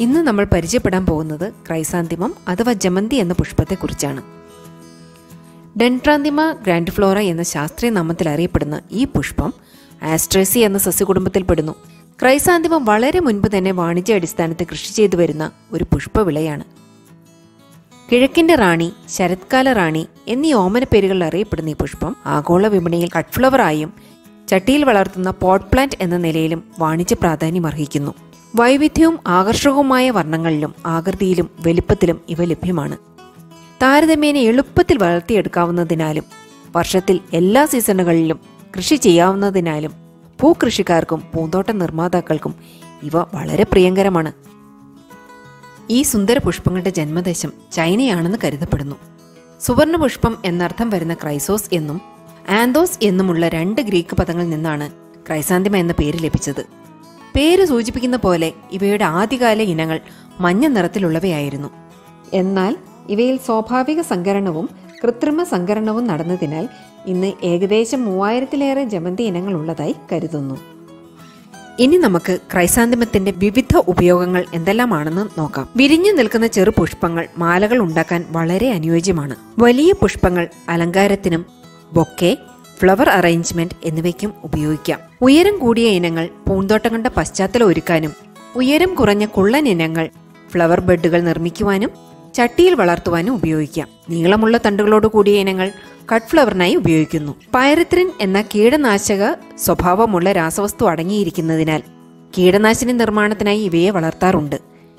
ഇന്ന് നമ്മൾ പരിചയപ്പെടാൻ പോകുന്നത് ക്രൈസാന്തിമം അഥവാ ജമന്തി എന്ന പുഷ്പത്തെക്കുറിച്ചാണ് ഡെൻട്രാന്തിമ ഗ്രാൻഡ്ഫ്ലോറ എന്ന ശാസ്ത്രീയ നാമത്തിൽ അറിയപ്പെടുന്ന ഈ പുഷ്പം ആസ്ട്രേസി എന്ന സസ്യകുടുംബത്തിൽപ്പെടുന്നു ക്രൈസാന്തിമം വളരെ മുൻപ് തന്നെ വാണിജ്യ അടിസ്ഥാനത്തിൽ കൃഷി ചെയ്തു വരുന്ന ഒരു പുഷ്പവിളയാണ് കിഴക്കിന്റെ റാണി ശരത്കാല റാണി എന്നീ ഓമന പേരുകളിൽ അറിയപ്പെടുന്ന ഈ പുഷ്പം ആഗോള വിപണിയിൽ കട്ട് ഫ്ലവറായും ചട്ടിയിൽ വളർത്തുന്ന പോട്ട് പ്ലാന്റ് എന്ന നിലയിലും വാണിജ്യ പ്രാധാന്യം അർഹിക്കുന്നു വൈവിധ്യവും ആകർഷകവുമായ വർണ്ണങ്ങളിലും ആകൃതിയിലും വലിപ്പത്തിലും ഇവ ലഭ്യമാണ് താരതമ്യേന എളുപ്പത്തിൽ വളർത്തിയെടുക്കാവുന്നതിനാലും വർഷത്തിൽ എല്ലാ സീസണുകളിലും കൃഷി ചെയ്യാവുന്നതിനാലും പൂക്കൃഷിക്കാർക്കും പൂന്തോട്ട നിർമ്മാതാക്കൾക്കും ഇവ വളരെ പ്രിയങ്കരമാണ് ഈ സുന്ദര പുഷ്പങ്ങളുടെ ജന്മദേശം ചൈനയാണെന്ന് കരുതപ്പെടുന്നു സുവർണ പുഷ്പം എന്നർത്ഥം വരുന്ന ക്രൈസോസ് എന്നും ആന്തോസ് എന്നുമുള്ള രണ്ട് ഗ്രീക്ക് പദങ്ങളിൽ നിന്നാണ് ക്രൈസാന്തിമ എന്ന പേര് ലഭിച്ചത് പേര് സൂചിപ്പിക്കുന്ന പോലെ ഇവയുടെ ആദ്യകാല ഇനങ്ങൾ മഞ്ഞ നിറത്തിലുള്ളവയായിരുന്നു എന്നാൽ ഇവയിൽ സ്വാഭാവിക സങ്കരണവും കൃത്രിമ സങ്കരണവും നടന്നതിനാൽ ഇന്ന് ഏകദേശം മൂവായിരത്തിലേറെ ജമന്തി ഇനങ്ങൾ ഉള്ളതായി കരുതുന്നു ഇനി നമുക്ക് ക്രൈസാന്തിമത്തിന്റെ വിവിധ ഉപയോഗങ്ങൾ എന്തെല്ലാമാണെന്ന് നോക്കാം വിരിഞ്ഞു നിൽക്കുന്ന ചെറു പുഷ്പങ്ങൾ മാലകൾ ഉണ്ടാക്കാൻ വളരെ അനുയോജ്യമാണ് വലിയ പുഷ്പങ്ങൾ അലങ്കാരത്തിനും ബൊക്കെ ഫ്ലവർ അറേഞ്ച്മെന്റ് എന്നിവയ്ക്കും ഉപയോഗിക്കാം ഉയരം കൂടിയ ഇനങ്ങൾ പൂന്തോട്ടങ്ങളുടെ പശ്ചാത്തലം ഒരുക്കാനും ഉയരം കുറഞ്ഞ കുള്ളൻ ഇനങ്ങൾ ഫ്ലവർ ബെഡുകൾ നിർമ്മിക്കുവാനും ചട്ടിയിൽ വളർത്തുവാനും ഉപയോഗിക്കാം നീളമുള്ള തണ്ടുകളോട് കൂടിയ ഇനങ്ങൾ കട്ട് ഫ്ലവറിനായി ഉപയോഗിക്കുന്നു പൈറത്രിൻ എന്ന കീടനാശക സ്വഭാവമുള്ള രാസവസ്തു അടങ്ങിയിരിക്കുന്നതിനാൽ കീടനാശിനി നിർമ്മാണത്തിനായി ഇവയെ വളർത്താറുണ്ട്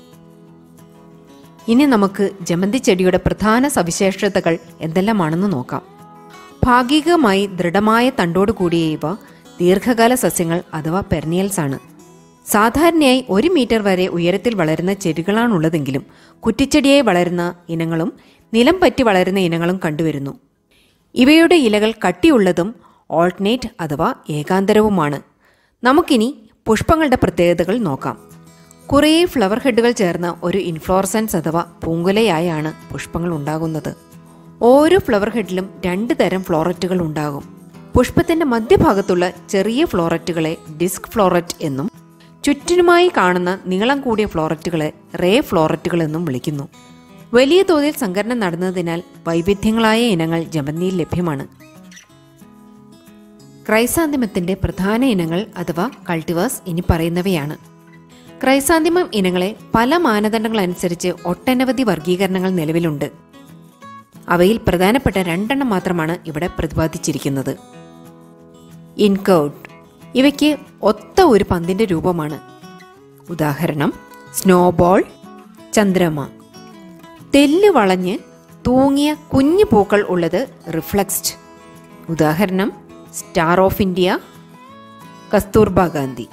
ഇനി നമുക്ക് ജമന്തി ചെടിയുടെ പ്രധാന സവിശേഷതകൾ എന്തെല്ലാമാണെന്ന് നോക്കാം ഭാഗികമായി ദൃഢമായ തണ്ടോട് കൂടിയ ഇവ ദീർഘകാല സസ്യങ്ങൾ അഥവാ പെർനിയൽസ് ആണ് സാധാരണയായി ഒരു മീറ്റർ വരെ ഉയരത്തിൽ വളരുന്ന ചെടികളാണുള്ളതെങ്കിലും കുറ്റിച്ചെടിയായി വളരുന്ന ഇനങ്ങളും നിലം പറ്റി വളരുന്ന ഇനങ്ങളും കണ്ടുവരുന്നു ഇവയുടെ ഇലകൾ കട്ടിയുള്ളതും ഓൾട്ടനേറ്റ് അഥവാ ഏകാന്തരവുമാണ് നമുക്കിനി പുഷ്പങ്ങളുടെ പ്രത്യേകതകൾ നോക്കാം കുറേ ഫ്ലവർ ഹെഡുകൾ ചേർന്ന ഒരു ഇൻഫ്ലോറസൻസ് അഥവാ പൂങ്കുലയായാണ് പുഷ്പങ്ങൾ ഉണ്ടാകുന്നത് ഓരോ ഫ്ലവർ ഹെഡിലും രണ്ട് തരം ഫ്ലോററ്റുകൾ ഉണ്ടാകും പുഷ്പത്തിന്റെ മധ്യഭാഗത്തുള്ള ചെറിയ ഫ്ലോററ്റുകളെ ഡിസ്ക് ഫ്ലോററ്റ് എന്നും ചുറ്റിനുമായി കാണുന്ന നീളം കൂടിയ ഫ്ലോററ്റുകളെ റേ ഫ്ലോററ്റുകൾ എന്നും വിളിക്കുന്നു വലിയ തോതിൽ സംഭരണം നടന്നതിനാൽ വൈവിധ്യങ്ങളായ ഇനങ്ങൾ ജമന്തിയിൽ ലഭ്യമാണ് ക്രൈസാന്തിമത്തിന്റെ പ്രധാന ഇനങ്ങൾ അഥവാ കൾട്ടിവേഴ്സ് ഇനി പറയുന്നവയാണ് ക്രൈസാന്തിമം ഇനങ്ങളെ പല മാനദണ്ഡങ്ങൾ അനുസരിച്ച് ഒട്ടനവധി വർഗീകരണങ്ങൾ നിലവിലുണ്ട് അവയിൽ പ്രധാനപ്പെട്ട രണ്ടെണ്ണം മാത്രമാണ് ഇവിടെ പ്രതിപാദിച്ചിരിക്കുന്നത് ഇൻകൗട്ട് ഇവയ്ക്ക് ഒത്ത ഒരു പന്തിന്റെ രൂപമാണ് ഉദാഹരണം സ്നോബോൾ ചന്ദ്രമ തെല്ല് വളഞ്ഞ് തൂങ്ങിയ കുഞ്ഞു പൂക്കൾ ഉള്ളത് റിഫ്ലക്സ്ഡ് ഉദാഹരണം star of India Kasturba Gandhi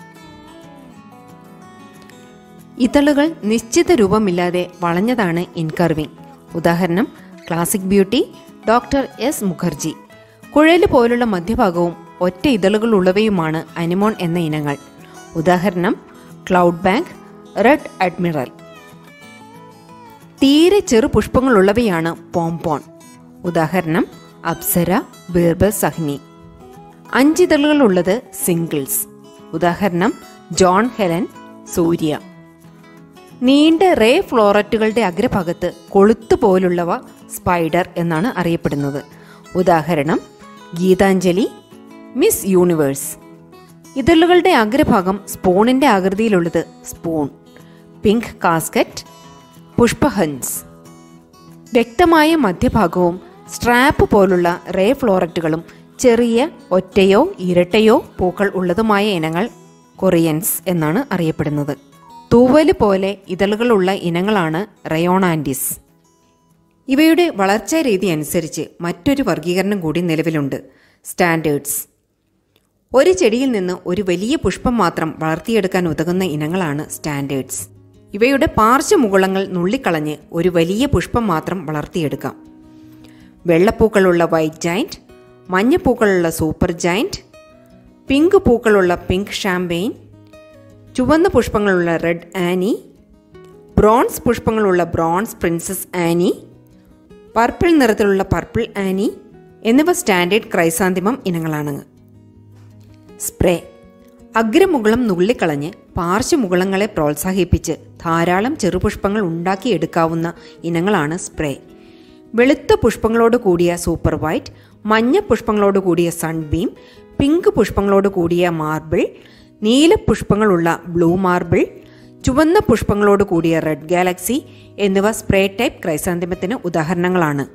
ഇതളുകൾ നിശ്ചിത രൂപമില്ലാതെ വളഞ്ഞതാണ് ഇൻകർവിംഗ് ഉദാഹരണം classic beauty doctor S Mukherjee കുഴല് പോലുള്ള മധ്യഭാഗവും ഒറ്റ ഇതളുകൾ ഉള്ളവയുമാണ് അനിമോൺ എന്ന ഇനങ്ങൾ ഉദാഹരണം ക്ലൗഡ് ബാങ്ക് റെഡ് അഡ്മിറൽ തീരെ ചെറു പുഷ്പങ്ങളുള്ളവയാണ് പോംപോൺ ഉദാഹരണം അപ്സര ബീർബൽ സഹ്നി അഞ്ചിതളുകൾ ഉള്ളത് സിംഗിൾസ് ഉദാഹരണം ജോൺ ഹെലൻ സൂര്യ നീണ്ട റേ ഫ്ലോററ്റുകളുടെ അഗ്രഭാഗത്ത് കൊളുത്തു പോലുള്ളവ സ്പൈഡർ എന്നാണ് അറിയപ്പെടുന്നത് ഉദാഹരണം ഗീതാഞ്ജലി മിസ് യൂണിവേഴ്സ് ഇതളുകളുടെ അഗ്രഭാഗം സ്പൂണിന്റെ ആകൃതിയിലുള്ളത് സ്പൂൺ പിങ്ക് കാസ്കറ്റ് പുഷ്പഹൻസ് വ്യക്തമായ മധ്യഭാഗവും സ്ട്രാപ്പ് പോലുള്ള റേ ഫ്ലോററ്റുകളും ചെറിയ ഒറ്റയോ ഇരട്ടയോ പൂക്കൾ ഉള്ളതുമായ ഇനങ്ങൾ കൊറിയൻസ് എന്നാണ് അറിയപ്പെടുന്നത് തൂവല് പോലെ ഇതളുകളുള്ള ഇനങ്ങളാണ് റയോണാൻഡിസ് ഇവയുടെ വളർച്ചാ രീതി അനുസരിച്ച് മറ്റൊരു വർഗീകരണം കൂടി നിലവിലുണ്ട് സ്റ്റാൻഡേർഡ്സ് ഒരു ചെടിയിൽ നിന്ന് ഒരു വലിയ പുഷ്പം മാത്രം വളർത്തിയെടുക്കാൻ ഉതകുന്ന ഇനങ്ങളാണ് സ്റ്റാൻഡേർഡ്സ് ഇവയുടെ പാർശ്വമുകുളങ്ങൾ നുള്ളിക്കളഞ്ഞ് ഒരു വലിയ പുഷ്പം മാത്രം വളർത്തിയെടുക്കാം വെള്ളപ്പൂക്കളുള്ള വൈറ്റ് ജൈൻറ്റ് മഞ്ഞപ്പൂക്കളുള്ള സൂപ്പർ ജൈൻറ്റ് പിങ്ക് പൂക്കളുള്ള പിങ്ക് ഷാമ്പെയിൻ ചുവന്ന പുഷ്പങ്ങളുള്ള റെഡ് ആനി ബ്രോൺസ് പുഷ്പങ്ങളുള്ള ബ്രോൺസ് പ്രിൻസസ് ആനി പർപ്പിൾ നിറത്തിലുള്ള പർപ്പിൾ ആനി എന്നിവ സ്റ്റാൻഡേർഡ് ക്രൈസാന്തിമം ഇനങ്ങളാണ് സ്പ്രേ അഗ്രമുകുളം നുള്ളിക്കളഞ്ഞ് പാർശ്വമുകുളങ്ങളെ പ്രോത്സാഹിപ്പിച്ച് ധാരാളം ചെറുപുഷ്പങ്ങൾ ഉണ്ടാക്കിയെടുക്കാവുന്ന ഇനങ്ങളാണ് സ്പ്രേ വെളുത്ത പുഷ്പങ്ങളോട് കൂടിയ സൂപ്പർ വൈറ്റ് മഞ്ഞ പുഷ്പങ്ങളോട് കൂടിയ സൺബീം പിങ്ക് പുഷ്പങ്ങളോട് കൂടിയ മാർബിൾ നീല പുഷ്പങ്ങളുള്ള ബ്ലൂ മാർബിൾ ചുവന്ന പുഷ്പങ്ങളോട് കൂടിയ റെഡ് ഗാലക്സി എന്നിവ സ്പ്രേ ടൈപ്പ് ക്രൈസാന്തിമത്തിന് ഉദാഹരണങ്ങളാണ്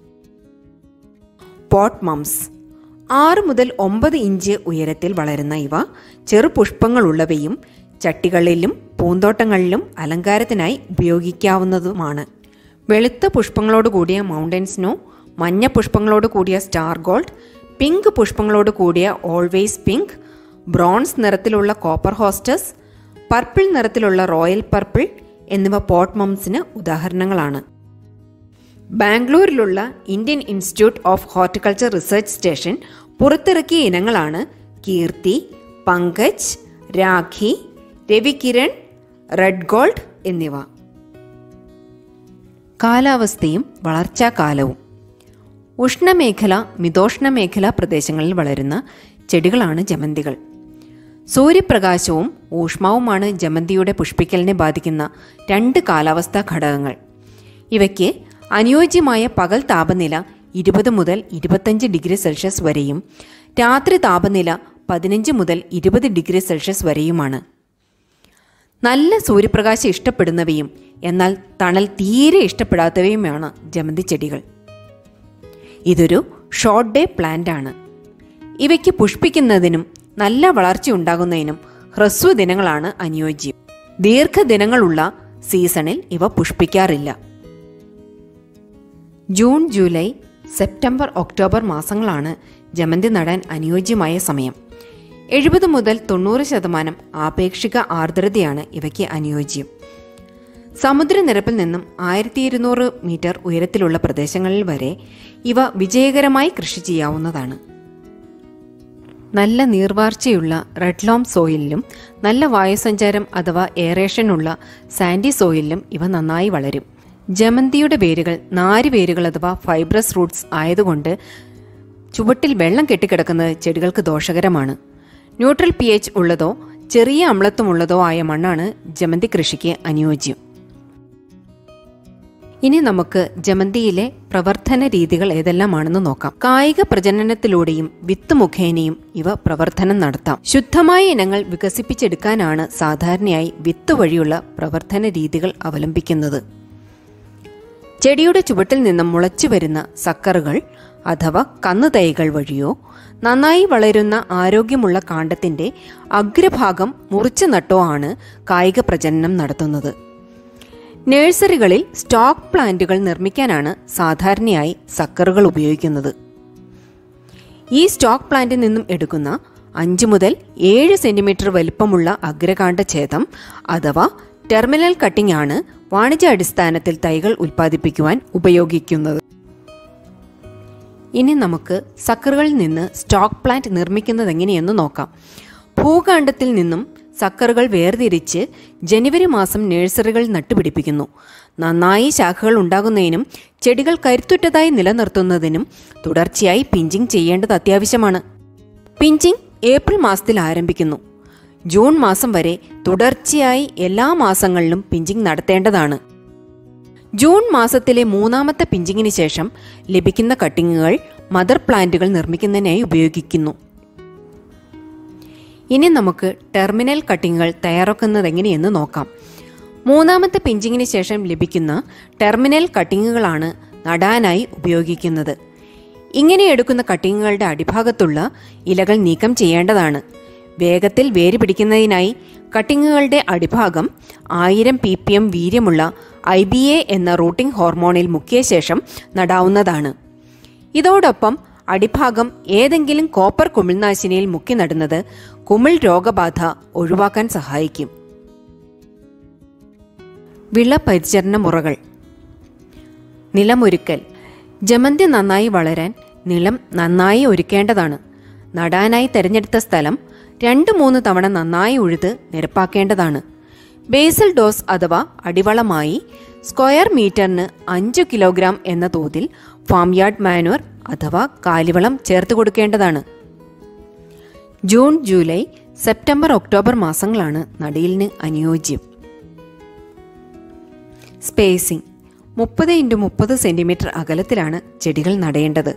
പോട്ട് മംസ് ആറ് മുതൽ ഒമ്പത് ഇഞ്ച് ഉയരത്തിൽ വളരുന്ന ഇവ ചെറുപുഷ്പങ്ങളുള്ളവയും ചട്ടികളിലും പൂന്തോട്ടങ്ങളിലും അലങ്കാരത്തിനായി ഉപയോഗിക്കാവുന്നതുമാണ് വെളുത്ത പുഷ്പങ്ങളോട് കൂടിയ മൗണ്ടൻ സ്നോ മഞ്ഞ പുഷ്പങ്ങളോട് കൂടിയ സ്റ്റാർ ഗോൾഡ് പിങ്ക് പുഷ്പങ്ങളോട് കൂടിയ ഓൾവേസ് പിങ്ക് ബ്രോൺസ് നിറത്തിലുള്ള കോപ്പർ ഹോസ്റ്റസ് പർപ്പിൾ നിറത്തിലുള്ള റോയൽ പർപ്പിൾ എന്നിവ പോട്ട് മംസിന് ഉദാഹരണങ്ങളാണ് ബാംഗ്ലൂരിലുള്ള Indian Institute of Horticulture Research Station പുറത്തിറക്കിയ ഇനങ്ങളാണ് കീർത്തി പങ്കജ് രാഖി രവികിരൺ റെഡ് ഗോൾഡ് എന്നിവ കാലാവസ്ഥയും വളർച്ചാകാലവും ഉഷ്ണമേഖല മിതോഷ്ണമേഖല പ്രദേശങ്ങളിൽ വളരുന്ന ചെടികളാണ് ജമന്തികൾ സൂര്യപ്രകാശവും ഊഷ്മാവുമാണ് ജമന്തിയുടെ പുഷ്പിക്കലിനെ ബാധിക്കുന്ന രണ്ട് കാലാവസ്ഥാ ഘടകങ്ങൾ ഇവയ്ക്ക് അനുയോജ്യമായ പകൽ താപനില ഇരുപത് മുതൽ ഇരുപത്തഞ്ച് ഡിഗ്രി സെൽഷ്യസ് വരെയും രാത്രി താപനില പതിനഞ്ച് മുതൽ ഇരുപത് ഡിഗ്രി സെൽഷ്യസ് വരെയുമാണ് നല്ല സൂര്യപ്രകാശം ഇഷ്ടപ്പെടുന്നവയും എന്നാൽ തണൽ തീരെ ഇഷ്ടപ്പെടാത്തവയുമാണ് ജമന്തി ചെടികൾ ഇതൊരു ഷോർട്ട് ഡേ പ്ലാന്റ് ആണ് ഇവയ്ക്ക് പുഷ്പിക്കുന്നതിനും നല്ല വളർച്ച ഉണ്ടാകുന്നതിനും ഹ്രസ്വ ദിനങ്ങളാണ് അനുയോജ്യം ദീർഘദിനങ്ങളുള്ള സീസണിൽ ഇവ പുഷ്പിക്കാറില്ല ജൂൺ ജൂലൈ സെപ്റ്റംബർ ഒക്ടോബർ മാസങ്ങളാണ് ജമന്തി നടാൻ അനുയോജ്യമായ സമയം എഴുപത് മുതൽ തൊണ്ണൂറ് ശതമാനം ആപേക്ഷിക ആർദ്രതയാണ് ഇവയ്ക്ക് അനുയോജ്യം സമുദ്രനിരപ്പിൽ നിന്നും ആയിരത്തി ഇരുന്നൂറ് മീറ്റർ ഉയരത്തിലുള്ള പ്രദേശങ്ങളിൽ വരെ ഇവ വിജയകരമായി കൃഷി ചെയ്യാവുന്നതാണ് നല്ല നീർവാർച്ചയുള്ള റെഡ്ലോം സോയിലിലും നല്ല വായുസഞ്ചാരം അഥവാ എയറേഷനുള്ള സാൻഡി സോയിലിലും ഇവ നന്നായി വളരും ജമന്തിയുടെ വേരുകൾ നാര് വേരുകൾ അഥവാ ഫൈബ്രസ് റൂട്ട്സ് ആയതുകൊണ്ട് ചുവട്ടിൽ വെള്ളം കെട്ടിക്കിടക്കുന്നത് ചെടികൾക്ക് ദോഷകരമാണ് ന്യൂട്രൽ പി എച്ച് ഉള്ളതോ ചെറിയ അമ്ലത്വമുള്ളതോ ആയ മണ്ണാണ് ജമന്തി കൃഷിക്ക് അനുയോജ്യം ഇനി നമുക്ക് ജമന്തിയിലെ പ്രവർത്തന രീതികൾ ഏതെല്ലാമാണെന്ന് നോക്കാം കായിക പ്രജനനത്തിലൂടെയും വിത്ത് മുഖേനയും ഇവ പ്രവർത്തനം നടത്താം ശുദ്ധമായ ഇനങ്ങൾ വികസിപ്പിച്ചെടുക്കാനാണ് സാധാരണയായി വിത്ത് വഴിയുള്ള പ്രവർത്തന രീതികൾ അവലംബിക്കുന്നത് ചെടിയുടെ ചുവട്ടിൽ നിന്നും മുളച്ചു വരുന്ന സക്കറുകൾ അഥവാ കന്നുതൈകൾ വഴിയോ നന്നായി വളരുന്ന ആരോഗ്യമുള്ള കാണ്ഡത്തിന്റെ അഗ്രഭാഗം മുറിച്ചു നട്ടോ ആണ് കായിക പ്രജനനം നടത്തുന്നത് നഴ്സറികളിൽ സ്റ്റോക്ക് പ്ലാന്റുകൾ നിർമ്മിക്കാനാണ് സാധാരണയായി സക്കറുകൾ ഉപയോഗിക്കുന്നത് ഈ സ്റ്റോക്ക് പ്ലാന്റിൽ നിന്നും എടുക്കുന്ന അഞ്ച് മുതൽ ഏഴ് സെന്റിമീറ്റർ വലിപ്പമുള്ള അഗ്രകാണ്ഡ ഛേദം അഥവാ ടെർമിനൽ കട്ടിംഗ് ആണ് വാണിജ്യാടിസ്ഥാനത്തിൽ തൈകൾ ഉൽപ്പാദിപ്പിക്കുവാൻ ഉപയോഗിക്കുന്നത് ഇനി നമുക്ക് സക്കറുകളിൽ നിന്ന് സ്റ്റോക്ക് പ്ലാന്റ് നിർമ്മിക്കുന്നത് എങ്ങനെയെന്ന് നോക്കാം ഭൂകാണ്ഡത്തിൽ നിന്നും സക്കറുകൾ വേർതിരിച്ച് ജനുവരി മാസം നഴ്സറികൾ നട്ടുപിടിപ്പിക്കുന്നു നന്നായി ശാഖകൾ ഉണ്ടാകുന്നതിനും ചെടികൾ കരുത്തുറ്റതായി നിലനിർത്തുന്നതിനും തുടർച്ചയായി പിഞ്ചിങ് ചെയ്യേണ്ടത് അത്യാവശ്യമാണ് പിഞ്ചിങ് ഏപ്രിൽ മാസത്തിൽ ആരംഭിക്കുന്നു ജൂൺ മാസം വരെ തുടർച്ചയായി എല്ലാ മാസങ്ങളിലും പിഞ്ചിങ് നടത്തേണ്ടതാണ് ജൂൺ മാസത്തിലെ മൂന്നാമത്തെ പിഞ്ചിങ്ങിന് ശേഷം ലഭിക്കുന്ന കട്ടിങ്ങുകൾ മദർ പ്ലാന്റുകൾ നിർമ്മിക്കുന്നതിനായി ഉപയോഗിക്കുന്നു ഇനി നമുക്ക് ടെർമിനൽ കട്ടിങ്ങുകൾ തയ്യാറാക്കുന്നത് എങ്ങനെയെന്ന് നോക്കാം മൂന്നാമത്തെ പിഞ്ചിങ്ങിന് ശേഷം ലഭിക്കുന്ന ടെർമിനൽ കട്ടിങ്ങുകളാണ് നടാനായി ഉപയോഗിക്കുന്നത് ഇങ്ങനെ എടുക്കുന്ന കട്ടിങ്ങുകളുടെ അടിഭാഗത്തുള്ള ഇലകൾ നീക്കം ചെയ്യേണ്ടതാണ് വേഗത്തിൽ വേര് പിടിക്കുന്നതിനായി കട്ടിങ്ങുകളുടെ അടിഭാഗം ആയിരം പി പി എം വീര്യമുള്ള ഐ ബി എ എന്ന റൂട്ടിംഗ് ഹോർമോണിൽ മുക്കിയ ശേഷം നടാവുന്നതാണ് ഇതോടൊപ്പം അടിഭാഗം ഏതെങ്കിലും കോപ്പർ കുമിൾനാശിനിയിൽ മുക്കി നടുന്നത് കുമിൾ രോഗബാധ ഒഴിവാക്കാൻ സഹായിക്കും വിള പരിചരണ മുറകൾ നിലമൊരുക്കൽ ജമന്തി നന്നായി വളരാൻ നിലം നന്നായി ഒരുക്കേണ്ടതാണ് നടാനായി തിരഞ്ഞെടുത്ത സ്ഥലം രണ്ട് മൂന്ന് തവണ നന്നായി ഉഴുത് നിരപ്പാക്കേണ്ടതാണ് ബേസൽ ഡോസ് അഥവാ അടിവളമായി സ്ക്വയർ മീറ്ററിന് അഞ്ച് കിലോഗ്രാം എന്ന തോതിൽ ഫാം യാർഡ് മാനുവർ അഥവാ കാലിവളം ചേർത്ത് കൊടുക്കേണ്ടതാണ് ജൂൺ ജൂലൈ സെപ്റ്റംബർ ഒക്ടോബർ മാസങ്ങളാണ് നടീലിന് അനുയോജ്യം സ്പേസിംഗ് മുപ്പത് ഇൻറ്റു മുപ്പത് സെന്റിമീറ്റർ അകലത്തിലാണ് ചെടികൾ നടേണ്ടത്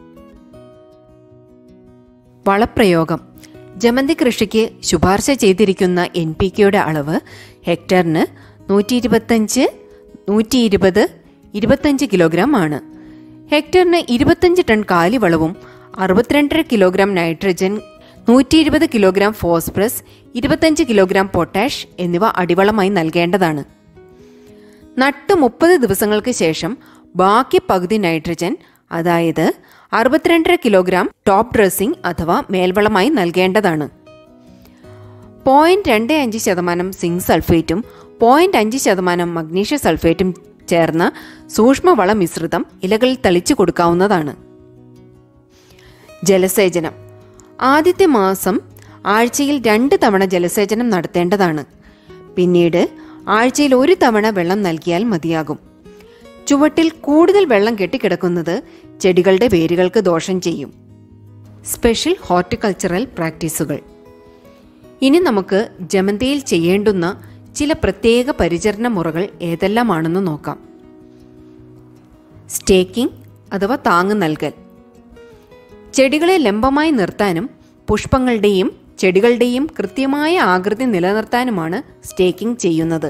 വളപ്രയോഗം ജമന്തി കൃഷിക്ക് ശുപാർശ ചെയ്തിരിക്കുന്ന എൻ പി കെയുടെ അളവ് ഹെക്ടറിന് നൂറ്റി ഇരുപത്തഞ്ച് നൂറ്റി ഇരുപത് ഇരുപത്തഞ്ച് കിലോഗ്രാം ആണ് ഹെക്ടറിന് ഇരുപത്തഞ്ച് ടൺ കാലിവളവും അറുപത്തിരണ്ടര കിലോഗ്രാം നൈട്രജൻ നൂറ്റി ഇരുപത് കിലോഗ്രാം ഫോസ്ഫറസ് ഇരുപത്തഞ്ച് കിലോഗ്രാം പൊട്ടാഷ് എന്നിവ അടിവളമായി നൽകേണ്ടതാണ് നട്ട് മുപ്പത് ദിവസങ്ങൾക്ക് ശേഷം ബാക്കി പകുതി നൈട്രജൻ അതായത് അറുപത്തിരണ്ടര കിലോഗ്രാം ടോപ്പ് ഡ്രസ്സിംഗ് അഥവാ മേൽവളമായി നൽകേണ്ടതാണ് പോയിന്റ് രണ്ട് അഞ്ച് ശതമാനം സിങ്ക് സൾഫേറ്റും പോയിന്റ് അഞ്ച് ശതമാനം മഗ്നീഷ്യ സൾഫേറ്റും ചേർന്ന സൂക്ഷ്മവള മിശ്രിതം ഇലകളിൽ തളിച്ചു കൊടുക്കാവുന്നതാണ് ജലസേചനം ആദ്യത്തെ മാസം ആഴ്ചയിൽ രണ്ട് തവണ ജലസേചനം നടത്തേണ്ടതാണ് പിന്നീട് ആഴ്ചയിൽ ഒരു തവണ വെള്ളം നൽകിയാൽ മതിയാകും ചുവട്ടിൽ കൂടുതൽ വെള്ളം കെട്ടിക്കിടക്കുന്നത് ചെടികളുടെ വേരുകൾക്ക് ദോഷം ചെയ്യും സ്പെഷ്യൽ ഹോർട്ടിക്കൾച്ചറൽ പ്രാക്ടീസുകൾ ഇനി നമുക്ക് ജമന്തിയിൽ ചെയ്യേണ്ടുന്ന ചില പ്രത്യേക പരിചരണ മുറകൾ ഏതെല്ലാമാണെന്ന് നോക്കാം സ്റ്റേക്കിംഗ് അഥവാ താങ്ങ് നൽകൽ ചെടികളെ ലംബമായി നിർത്താനും പുഷ്പങ്ങളുടെയും ചെടികളുടെയും കൃത്യമായ ആകൃതി നിലനിർത്താനുമാണ് സ്റ്റേക്കിംഗ് ചെയ്യുന്നത്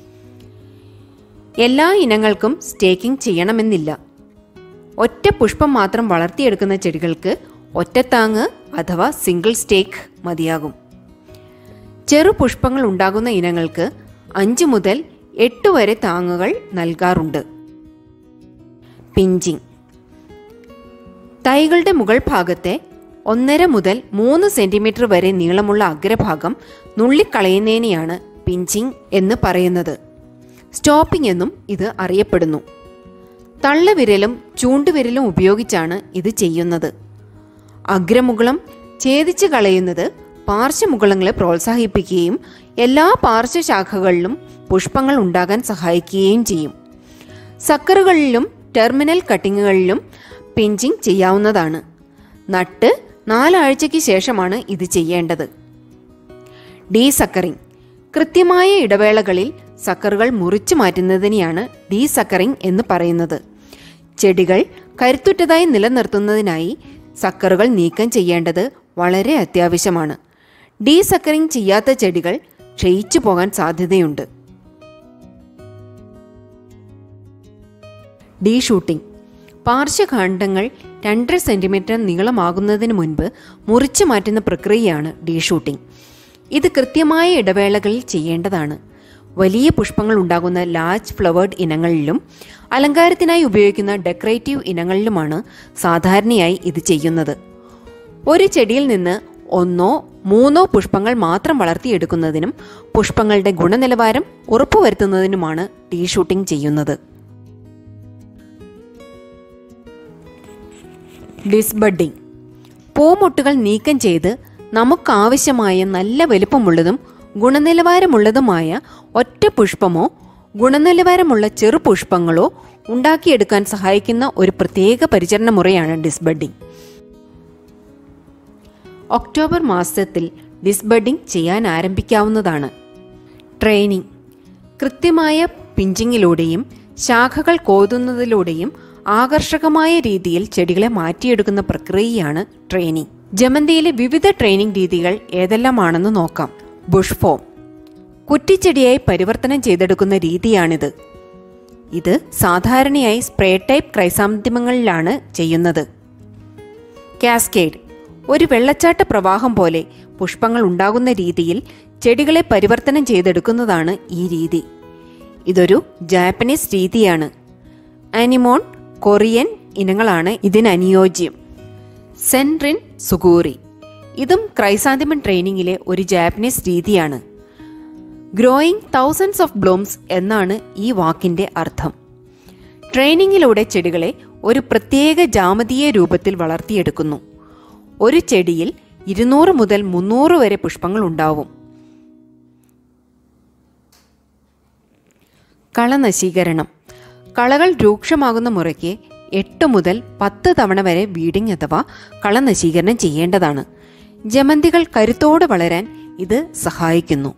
എല്ലാ ഇനങ്ങൾക്കും സ്റ്റേക്കിംഗ് ചെയ്യണമെന്നില്ല ഒറ്റ പുഷ്പം മാത്രം വളർത്തിയെടുക്കുന്ന ചെടികൾക്ക് ഒറ്റത്താങ്ങ് അഥവാ സിംഗിൾ സ്റ്റേക്ക് മതിയാകും ചെറു പുഷ്പങ്ങൾ ഉണ്ടാകുന്ന ഇനങ്ങൾക്ക് അഞ്ച് മുതൽ എട്ട് വരെ താങ്ങുകൾ നൽകാറുണ്ട് പിഞ്ചിങ് തൈകളുടെ മുകൾ ഭാഗത്തെ ഒന്നര മുതൽ മൂന്ന് സെന്റിമീറ്റർ വരെ നീളമുള്ള അഗ്രഭാഗം നുള്ളിക്കളയുന്നതിനെയാണ് പിഞ്ചിങ് എന്ന് പറയുന്നത് സ്റ്റോപ്പിംഗ് എന്നും ഇത് അറിയപ്പെടുന്നു തള്ളവിരലും ചൂണ്ടുവിരലും ഉപയോഗിച്ചാണ് ഇത് ചെയ്യുന്നത് അഗ്രമുകുളം ഛേദിച്ച് കളയുന്നത് പാർശ്വമുകുളങ്ങളെ പ്രോത്സാഹിപ്പിക്കുകയും എല്ലാ പാർശ്വശാഖകളിലും പുഷ്പങ്ങൾ ഉണ്ടാകാൻ സഹായിക്കുകയും ചെയ്യും സക്കറുകളിലും ടെർമിനൽ കട്ടിങ്ങുകളിലും പിഞ്ചിങ് ചെയ്യാവുന്നതാണ് നട്ട് നാലാഴ്ചയ്ക്ക് ശേഷമാണ് ഇത് ചെയ്യേണ്ടത് ഡീ സക്കറിംഗ് കൃത്യമായ ഇടവേളകളിൽ സക്കറുകൾ മുറിച്ചു മാറ്റുന്നതിനെയാണ് ഡീ സക്കറിംഗ് എന്ന് പറയുന്നത് ചെടികൾ കരുത്തുറ്റതായി നിലനിർത്തുന്നതിനായി സക്കറുകൾ നീക്കം ചെയ്യേണ്ടത് വളരെ അത്യാവശ്യമാണ് ഡീ സക്കറിംഗ് ചെയ്യാത്ത ചെടികൾ ക്ഷയിച്ചു പോകാൻ സാധ്യതയുണ്ട് ഡീ ഷൂട്ടിംഗ് പാർശ്വകാണ്ഡങ്ങൾ രണ്ടര സെന്റിമീറ്റർ നീളമാകുന്നതിന് മുൻപ് മുറിച്ചു മാറ്റുന്ന പ്രക്രിയയാണ് ഡീ ഷൂട്ടിംഗ് ഇത് കൃത്യമായ ഇടവേളകളിൽ ചെയ്യേണ്ടതാണ് വലിയ പുഷ്പങ്ങൾ ഉണ്ടാകുന്ന ലാർജ് ഫ്ലവേർഡ് ഇനങ്ങളിലും അലങ്കാരത്തിനായി ഉപയോഗിക്കുന്ന ഡെക്കറേറ്റീവ് ഇനങ്ങളിലുമാണ് സാധാരണയായി ഇത് ചെയ്യുന്നത് ഒരു ചെടിയിൽ നിന്ന് ഒന്നോ മൂന്നോ പുഷ്പങ്ങൾ മാത്രം വളർത്തിയെടുക്കുന്നതിനും പുഷ്പങ്ങളുടെ ഗുണനിലവാരം ഉറപ്പുവരുത്തുന്നതിനുമാണ് ടീ ഷൂട്ടിംഗ് ചെയ്യുന്നത് ഡിസ്ബഡിംഗ് പൂമൊട്ടുകൾ നീക്കം ചെയ്ത് നമുക്കാവശ്യമായ നല്ല വലുപ്പമുള്ളതും ഗുണനിലവാരമുള്ളതുമായ ഒറ്റ പുഷ്പമോ ഗുണനിലവാരമുള്ള ചെറു പുഷ്പങ്ങളോ ഉണ്ടാക്കിയെടുക്കാൻ സഹായിക്കുന്ന ഒരു പ്രത്യേക പരിചരണ മുറയാണ് ഡിസ്ബഡിംഗ് ഒക്ടോബർ മാസത്തിൽ ഡിസ്ബഡിംഗ് ചെയ്യാൻ ആരംഭിക്കാവുന്നതാണ് ട്രെയിനിങ് കൃത്യമായ പിഞ്ചിങ്ങിലൂടെയും ശാഖകൾ കോതുന്നതിലൂടെയും ആകർഷകമായ രീതിയിൽ ചെടികളെ മാറ്റിയെടുക്കുന്ന പ്രക്രിയയാണ് ട്രെയിനിങ് ജമന്തിയിലെ വിവിധ ട്രെയിനിങ് രീതികൾ ഏതെല്ലാമാണെന്ന് നോക്കാം ബുഷ് ഫോം കുറ്റിച്ചെടിയായി പരിവർത്തനം ചെയ്തെടുക്കുന്ന രീതിയാണിത് ഇത് സാധാരണയായി സ്പ്രേ ടൈപ്പ് ക്രൈസാന്തിമങ്ങളിലാണ് ചെയ്യുന്നത് കാസ്കേഡ് ഒരു വെള്ളച്ചാട്ട പ്രവാഹം പോലെ പുഷ്പങ്ങൾ ഉണ്ടാകുന്ന രീതിയിൽ ചെടികളെ പരിവർത്തനം ചെയ്തെടുക്കുന്നതാണ് ഈ രീതി ഇതൊരു ജാപ്പനീസ് രീതിയാണ് ആനിമോൺ കൊറിയൻ ഇനങ്ങളാണ് ഇതിനനുയോജ്യം സെൻറിൻ സുഗൂറി ഇതും ക്രൈസാന്തിമൻ ട്രെയിനിങ്ങിലെ ഒരു ജാപ്പനീസ് രീതിയാണ് ഗ്രോയിങ് തൗസൻഡ്സ് ഓഫ് ബ്ലൂംസ് എന്നാണ് ഈ വാക്കിന്റെ അർത്ഥം ട്രെയിനിങ്ങിലൂടെ ചെടികളെ ഒരു പ്രത്യേക ജാമതീയ രൂപത്തിൽ വളർത്തിയെടുക്കുന്നു ഒരു ചെടിയിൽ ഇരുന്നൂറ് മുതൽ മുന്നൂറ് വരെ പുഷ്പങ്ങൾ ഉണ്ടാവും കളനശീകരണം കളകൾ രൂക്ഷമാകുന്ന മുറയ്ക്ക് എട്ട് മുതൽ പത്ത് തവണ വരെ വീഡിംഗ് അഥവാ കളനശീകരണം ചെയ്യേണ്ടതാണ് ജമന്തികൾ കരുത്തോടെ വളരാൻ ഇത് സഹായിക്കുന്നു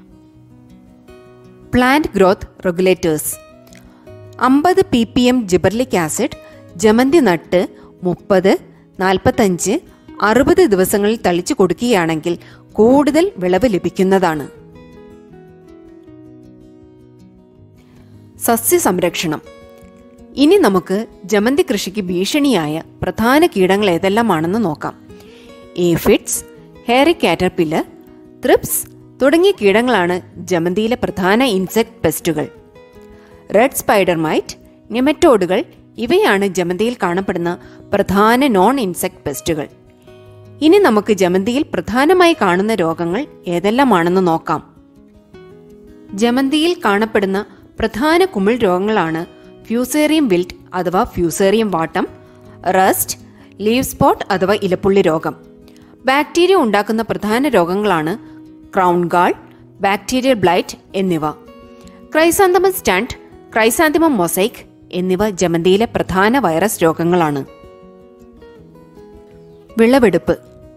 പ്ലാന്റ് ഗ്രോത്ത് റെഗുലേറ്റേഴ്സ് അമ്പത് P P M gibberellic acid ജമന്തി നട്ട് മുപ്പത് നാൽപ്പത്തഞ്ച് അറുപത് ദിവസങ്ങളിൽ തളിച്ചു കൊടുക്കുകയാണെങ്കിൽ കൂടുതൽ വിളവ് ലഭിക്കുന്നതാണ് സസ്യസംരക്ഷണം ഇനി നമുക്ക് ജമന്തി കൃഷിക്ക് ഭീഷണിയായ പ്രധാന കീടങ്ങൾ ഏതെല്ലാമാണെന്ന് നോക്കാം ഏഫിഡ്സ് ഹെയറി കാറ്റർപില്ലർ ത്രിപ്സ് തുടങ്ങിയ കീടങ്ങളാണ് ജമന്തിയിലെ പ്രധാന ഇൻസെക്ട് പെസ്റ്റുകൾ റെഡ് സ്പൈഡർ മൈറ്റ് നെമറ്റോഡുകൾ ഇവയാണ് ജമന്തിയിൽ കാണപ്പെടുന്ന പ്രധാന നോൺ ഇൻസെക്ട് പെസ്റ്റുകൾ ഇനി നമുക്ക് ജമന്തിയിൽ പ്രധാനമായി കാണുന്ന രോഗങ്ങൾ ഏതെല്ലാമാണെന്ന് നോക്കാം ജമന്തിയിൽ കാണപ്പെടുന്ന പ്രധാന കുമിൾ രോഗങ്ങളാണ് ഫ്യൂസേറിയം വിൽറ്റ് അഥവാ ഫ്യൂസേറിയം വാട്ടം റസ്റ്റ് ലീവ് സ്പോട്ട് അഥവാ ഇലപ്പുള്ളി രോഗം ബാക്ടീരിയ ഉണ്ടാക്കുന്ന പ്രധാന രോഗങ്ങളാണ് ക്രൗൺ ഗാൾ ബാക്ടീരിയൽ ബ്ലൈറ്റ് എന്നിവ ക്രൈസാന്തമം സ്റ്റണ്ട് ക്രൈസാന്തിമം മൊസൈക്ക് എന്നിവ ജമന്തിയിലെ പ്രധാന വൈറസ് രോഗങ്ങളാണ് വിളവെടുപ്പ്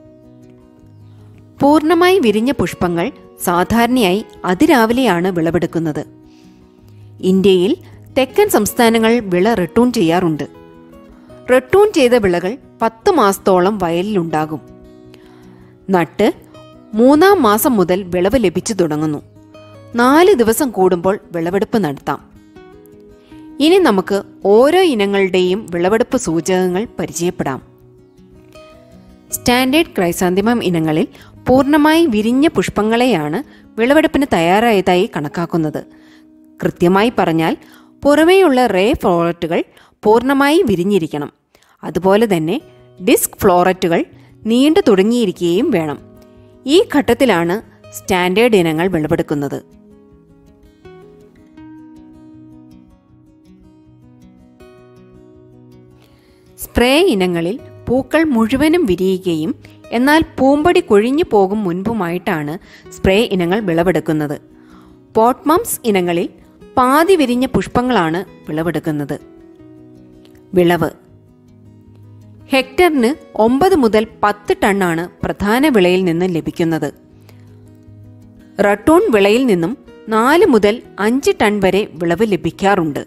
പൂർണ്ണമായി വിരിഞ്ഞ പുഷ്പങ്ങൾ സാധാരണയായി അതിരാവിലെയാണ് വിളവെടുക്കുന്നത് ഇന്ത്യയിൽ തെക്കൻ സംസ്ഥാനങ്ങൾ വിള റിട്ടൂൺ ചെയ്യാറുണ്ട് റിട്ടൂൺ ചെയ്ത വിളകൾ പത്ത് മാസത്തോളം വയലിലുണ്ടാകും നട്ട് മൂന്നാം മാസം മുതൽ വിളവ് ലഭിച്ചു തുടങ്ങുന്നു നാല് ദിവസം കൂടുമ്പോൾ വിളവെടുപ്പ് നടത്താം ഇനി നമുക്ക് ഓരോ ഇനങ്ങളുടെയും വിളവെടുപ്പ് സൂചകങ്ങൾ പരിചയപ്പെടാം സ്റ്റാൻഡേർഡ് ക്രൈസാന്തിമം ഇനങ്ങളിൽ പൂർണ്ണമായി വിരിഞ്ഞ പുഷ്പങ്ങളെയാണ് വിളവെടുപ്പിന് തയ്യാറായതായി കണക്കാക്കുന്നത് കൃത്യമായി പറഞ്ഞാൽ പുറമേയുള്ള റേ ഫ്ലോററ്റുകൾ പൂർണ്ണമായി വിരിഞ്ഞിരിക്കണം അതുപോലെ തന്നെ ഡിസ്ക് ഫ്ലോററ്റുകൾ നീണ്ടു തുടങ്ങിയിരിക്കുകയും വേണം ഈ ഘട്ടത്തിലാണ് സ്റ്റാൻഡേർഡ് ഇനങ്ങൾ വിളവെടുക്കുന്നത് സ്പ്രേ ഇനങ്ങളിൽ പൂക്കൾ മുഴുവനും വിരിയുകയും എന്നാൽ പൂമ്പടി കൊഴിഞ്ഞു പോകും മുൻപുമായിട്ടാണ് സ്പ്രേ ഇനങ്ങൾ വിളവെടുക്കുന്നത് പോട്ട്മംസ് ഇനങ്ങളിൽ പാതി വിരിഞ്ഞ പുഷ്പങ്ങളാണ് വിളവെടുക്കുന്നത് വിളവ് ഹെക്ടറിന് ഒമ്പത് മുതൽ പത്ത് ടണ്ണാണ് പ്രധാന വിളയിൽ നിന്ന് ലഭിക്കുന്നത് റട്ടൂൺ വിളയിൽ നിന്നും നാല് മുതൽ അഞ്ച് ടൺ വരെ വിളവ് ലഭിക്കാറുണ്ട്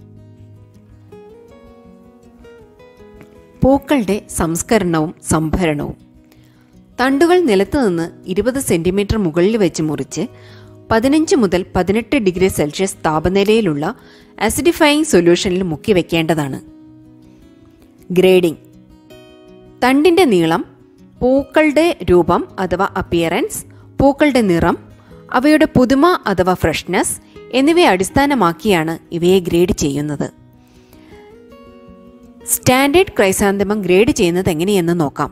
പൂക്കളുടെ സംസ്കരണവും സംഭരണവും തണ്ടുകൾ നിലത്ത് നിന്ന് ഇരുപത് സെന്റിമീറ്റർ മുകളിൽ വെച്ച് മുറിച്ച് പതിനഞ്ച് മുതൽ പതിനെട്ട് ഡിഗ്രി സെൽഷ്യസ് താപനിലയിലുള്ള അസിഡിഫയിങ് സൊല്യൂഷനിൽ മുക്കി വെക്കേണ്ടതാണ് ഗ്രേഡിംഗ് തണ്ടിന്റെ നീളം പൂക്കളുടെ രൂപം അഥവാ അപ്പിയറൻസ് പൂക്കളുടെ നിറം അവയുടെ പുതുമ അഥവാ ഫ്രഷ്നെസ് എന്നിവയെ അടിസ്ഥാനമാക്കിയാണ് ഇവയെ ഗ്രേഡ് ചെയ്യുന്നത് സ്റ്റാൻഡേർഡ് ക്രൈസാന്തമം ഗ്രേഡ് ചെയ്യുന്നത് എങ്ങനെയെന്ന് നോക്കാം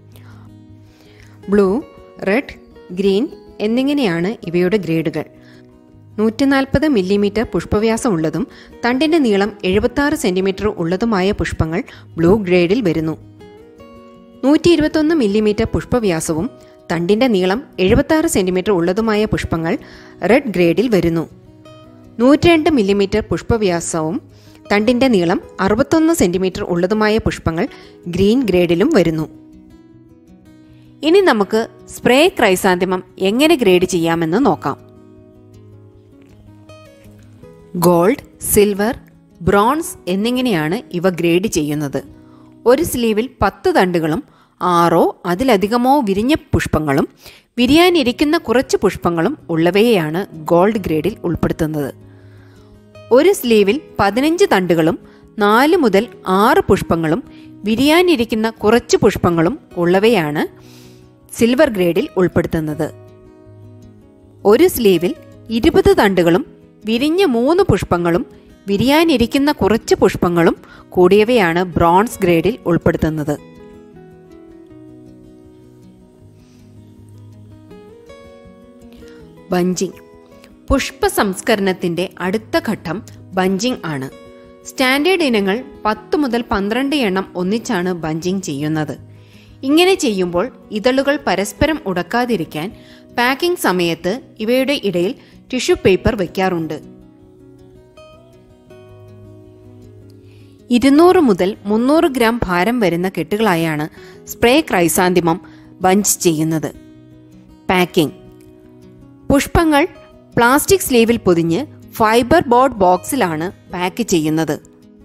ബ്ലൂ റെഡ് ഗ്രീൻ എന്നിങ്ങനെയാണ് ഇവയുടെ ഗ്രേഡുകൾ നൂറ്റി നാൽപ്പത് മില്ലിമീറ്റർ പുഷ്പവ്യാസമുള്ളതും തണ്ടിന്റെ നീളം എഴുപത്തി സെന്റിമീറ്റർ ഉള്ളതുമായ പുഷ്പങ്ങൾ ബ്ലൂ ഗ്രേഡിൽ വരുന്നു നൂറ്റി ഇരുപത്തൊന്ന് മില്ലിമീറ്റർ പുഷ്പവ്യാസവും തണ്ടിന്റെ നീളം എഴുപത്തി സെന്റിമീറ്റർ ഉള്ളതുമായ പുഷ്പങ്ങൾ റെഡ് ഗ്രേഡിൽ വരുന്നു നൂറ്റിരണ്ട് മില്ലിമീറ്റർ പുഷ്പവ്യാസവും തണ്ടിന്റെ നീളം അറുപത്തൊന്ന് സെന്റിമീറ്റർ ഉള്ളതുമായ പുഷ്പങ്ങൾ ഗ്രീൻ ഗ്രേഡിലും വരുന്നു ഇനി നമുക്ക് സ്പ്രേ ക്രൈസാന്തിമം എങ്ങനെ ഗ്രേഡ് ചെയ്യാമെന്ന് നോക്കാം ഗോൾഡ് സിൽവർ ബ്രോൺസ് എന്നിങ്ങനെയാണ് ഇവ ഗ്രേഡ് ചെയ്യുന്നത് ഒരു സ്ലീവിൽ പത്ത് തണ്ടുകളും ആറോ അതിലധികമോ വിരിഞ്ഞ പുഷ്പങ്ങളും വിരിയാനിരിക്കുന്ന കുറച്ച് പുഷ്പങ്ങളും ഉള്ളവയെയാണ് ഗോൾഡ് ഗ്രേഡിൽ ഉൾപ്പെടുത്തുന്നത് ഒരു സ്ലീവിൽ പതിനഞ്ച് തണ്ടുകളും നാല് മുതൽ ആറ് പുഷ്പങ്ങളും വിരിയാനിരിക്കുന്ന കുറച്ച് പുഷ്പങ്ങളും ഉള്ളവയാണ് സിൽവർ ഗ്രേഡിൽ ഉൾപ്പെടുത്തുന്നത് ഒരു സ്ലീവിൽ ഇരുപത് തണ്ടുകളും വിരിഞ്ഞ മൂന്ന് പുഷ്പങ്ങളും വിരിയാനിരിക്കുന്ന കുറച്ച് പുഷ്പങ്ങളും കൂടിയവയാണ് ബ്രോൺസ് ഗ്രേഡിൽ ഉൾപ്പെടുത്തുന്നത് ബഞ്ചിങ് പുഷ്പ സംസ്കരണത്തിന്റെ അടുത്ത ഘട്ടം ബഞ്ചിങ് ആണ് സ്റ്റാൻഡേർഡ് ഇനങ്ങൾ പത്ത് മുതൽ പന്ത്രണ്ട് എണ്ണം ഒന്നിച്ചാണ് ബഞ്ചിങ് ചെയ്യുന്നത് ഇങ്ങനെ ചെയ്യുമ്പോൾ ഇതളുകൾ പരസ്പരം ഉടക്കാതിരിക്കാൻ പാക്കിംഗ് സമയത്ത് ഇവയുടെ ഇടയിൽ ടിഷ്യൂ പേപ്പർ വയ്ക്കാറുണ്ട് ഇരുന്നൂറ് മുതൽ മുന്നൂറ് ഗ്രാം ഭാരം വരുന്ന കെട്ടുകളായാണ് സ്പ്രേ ക്രൈസാന്തിമം ബഞ്ച് ചെയ്യുന്നത് പാക്കിംഗ് പുഷ്പങ്ങൾ പ്ലാസ്റ്റിക് സ്ലീവിൽ പൊതിഞ്ഞ് ഫൈബർ ബോർഡ് ബോക്സിലാണ് പാക്ക് ചെയ്യുന്നത്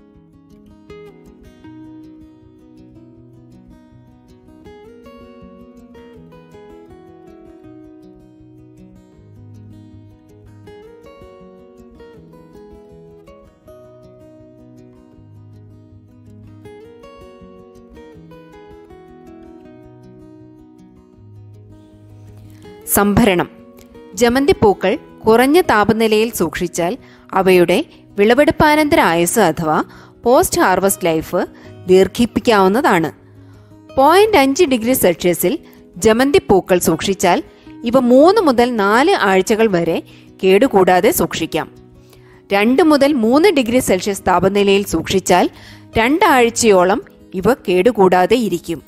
സംഭരണം ജമന്തി പൂക്കൾ കുറഞ്ഞ താപനിലയിൽ സൂക്ഷിച്ചാൽ അവയുടെ വിളവെടുപ്പാനന്തര ആയുസ് അഥവാ പോസ്റ്റ് ഹാർവസ്റ്റ് ലൈഫ് ദീർഘിപ്പിക്കാവുന്നതാണ് പോയിന്റ് അഞ്ച് ഡിഗ്രി സെൽഷ്യസിൽ ജമന്തി പൂക്കൾ സൂക്ഷിച്ചാൽ ഇവ മൂന്ന് മുതൽ നാല് ആഴ്ചകൾ വരെ കേടുകൂടാതെ സൂക്ഷിക്കാം രണ്ട് മുതൽ മൂന്ന് ഡിഗ്രി സെൽഷ്യസ് താപനിലയിൽ സൂക്ഷിച്ചാൽ രണ്ടാഴ്ചയോളം ഇവ കേടുകൂടാതെ ഇരിക്കും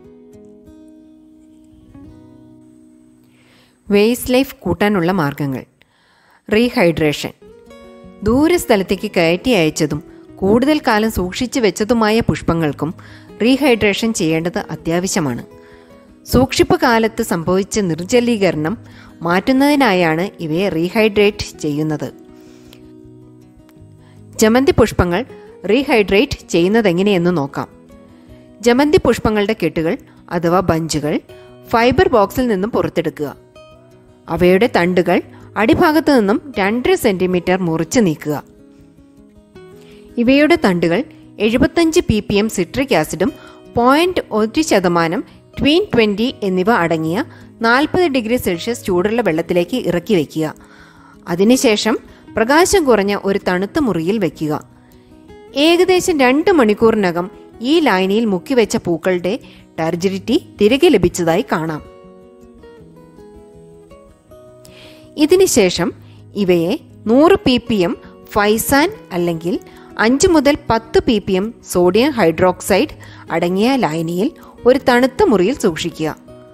വേസ്റ്റ് ലൈഫ് കൂട്ടാനുള്ള മാർഗങ്ങൾ റീഹൈഡ്രേഷൻ ദൂരസ്ഥലത്തേക്ക് കയറ്റി അയച്ചതും കൂടുതൽ കാലം സൂക്ഷിച്ചു വെച്ചതുമായ പുഷ്പങ്ങൾക്കും റീഹൈഡ്രേഷൻ ചെയ്യേണ്ടത് അത്യാവശ്യമാണ് സൂക്ഷിപ്പ് കാലത്ത് സംഭവിച്ച നിർജ്ജലീകരണം മാറ്റുന്നതിനായാണ് ഇവയെ റീഹൈഡ്രേറ്റ് ചെയ്യുന്നത് ജമന്തി പുഷ്പങ്ങൾ റീഹൈഡ്രേറ്റ് ചെയ്യുന്നതെങ്ങനെയെന്ന് നോക്കാം ജമന്തി പുഷ്പങ്ങളുടെ കെട്ടുകൾ അഥവാ ബഞ്ചുകൾ ഫൈബർ ബോക്സിൽ നിന്നും പുറത്തെടുക്കുക അവയുടെ തണ്ടുകൾ അടിഭാഗത്തു നിന്നും രണ്ടര സെന്റിമീറ്റർ മുറിച്ച് നീക്കുക ഇവയുടെ തണ്ടുകൾ എഴുപത്തഞ്ച് പി പി എം സിട്രിക് ആസിഡും പോയിന്റ് ഒരു ശതമാനം ട്വീൻ ട്വന്റി എന്നിവ അടങ്ങിയ നാൽപ്പത് ഡിഗ്രി സെൽഷ്യസ് ചൂടുള്ള വെള്ളത്തിലേക്ക് ഇറക്കി വയ്ക്കുക അതിനുശേഷം പ്രകാശം കുറഞ്ഞ ഒരു തണുത്ത മുറിയിൽ വയ്ക്കുക ഏകദേശം രണ്ട് മണിക്കൂറിനകം ഈ ലായനിയിൽ മുക്കിവെച്ച പൂക്കളുടെ ടർജിഡിറ്റി തിരികെ ലഭിച്ചതായി കാണാം ഇതിനുശേഷം ഇവയെ നൂറ് പി പി എം ഫൈസാൻ അല്ലെങ്കിൽ അഞ്ച് മുതൽ പത്ത് P P M sodium hydroxide അടങ്ങിയ ലായനിയിൽ ഒരു തണുത്ത മുറിയിൽ സൂക്ഷിക്കുക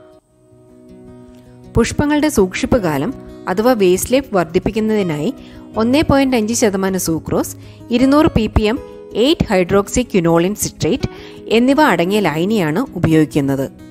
പുഷ്പങ്ങളുടെ സൂക്ഷിപ്പ് കാലം അഥവാ വേസ്റ്റ് ലൈഫ് വർദ്ധിപ്പിക്കുന്നതിനായി ഒന്നേ പോയിന്റ് അഞ്ച് ശതമാനം സൂക്രോസ് ഇരുന്നൂറ് P P M eight hydroxy quinoline citrate എന്നിവ അടങ്ങിയ ലായനിയാണ് ഉപയോഗിക്കുന്നത്